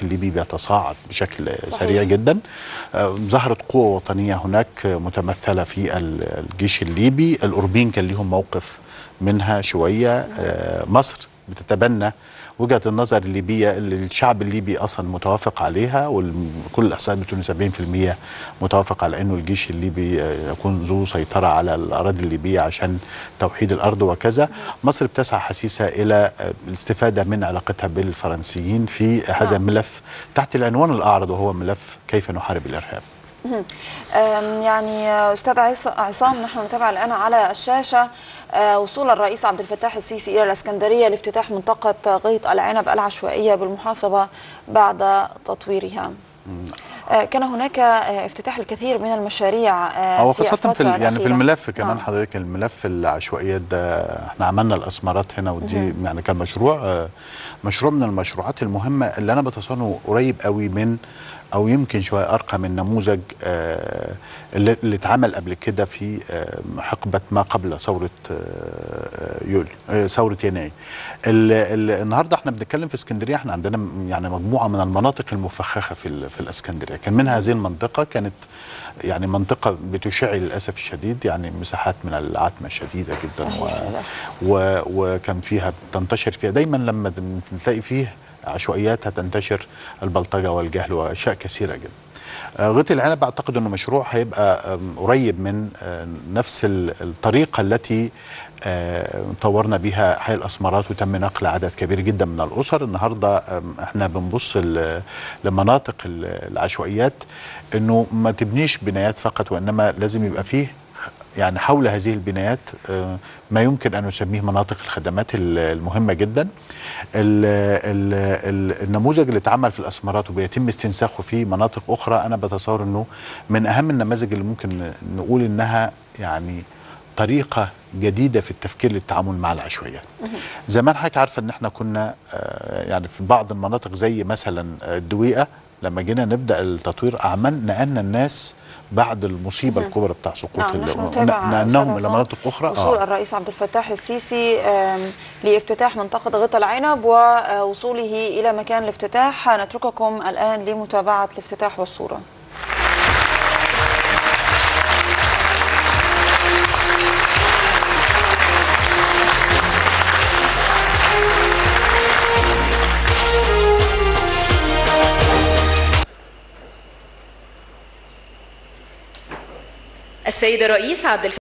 الملف الليبي بيتصاعد بشكل صحيح. سريع جدا ظهرت قوة وطنية هناك متمثلة في الجيش الليبي الأوربين كان ليهم موقف منها شوية مصر بتتبنى وجهه النظر الليبيه اللي الشعب الليبي اصلا متوافق عليها وكل الاحصائيات بتقول 70% متوافق على انه الجيش الليبي يكون ذو سيطره على الاراضي الليبيه عشان توحيد الارض وكذا مصر بتسعى حسيسه الى الاستفاده من علاقتها بالفرنسيين في هذا الملف تحت العنوان الاعرض وهو ملف كيف نحارب الارهاب يعني استاذ عصام نحن نتابع الان على الشاشه وصول الرئيس عبد الفتاح السيسي الى الاسكندريه لافتتاح منطقه غيط العنب العشوائيه بالمحافظه بعد تطويرها. كان هناك افتتاح الكثير من المشاريع هو خاصة في يعني في الملف كمان آه. حضرتك الملف العشوائيات ده احنا عملنا الاسمرات هنا ودي مم. يعني كان مشروع مشروع من المشروعات المهمة اللي انا بتصنه قريب قوي من او يمكن شويه ارقى من نموذج آه اللي, اللي اتعمل قبل كده في آه حقبه ما قبل ثوره آه يوليو ثوره يناير النهارده احنا بنتكلم في اسكندريه احنا عندنا يعني مجموعه من المناطق المفخخه في في الاسكندريه كان منها هذه المنطقه كانت يعني منطقه بتشع للاسف الشديد يعني مساحات من العتمه شديده جدا و و وكان فيها تنتشر فيها دايما لما تلاقي فيه عشوائيات هتنتشر البلطجه والجهل واشياء كثيره جدا. غيط العنب اعتقد انه مشروع هيبقى قريب من نفس الطريقه التي طورنا بها حي الاسمرات وتم نقل عدد كبير جدا من الاسر النهارده احنا بنبص لمناطق العشوائيات انه ما تبنيش بنايات فقط وانما لازم يبقى فيه يعني حول هذه البنايات ما يمكن ان نسميه مناطق الخدمات المهمه جدا ال ال ال النموذج اللي اتعمل في الاسمرات وبيتم استنساخه في مناطق اخرى انا بتصور انه من اهم النماذج اللي ممكن نقول انها يعني طريقه جديده في التفكير للتعامل مع العشوائيات. زمان حضرتك عارفه ان احنا كنا يعني في بعض المناطق زي مثلا الدويقه لما جينا نبدا التطوير اعمال نقلنا الناس بعد المصيبه الكبرى بتاع سقوط نعم نقلناهم الى مناطق اخرى وصول آه. الرئيس عبد الفتاح السيسي لافتتاح منطقه غيط العنب ووصوله الى مكان الافتتاح نترككم الان لمتابعه الافتتاح والصوره السيد الرئيس عبد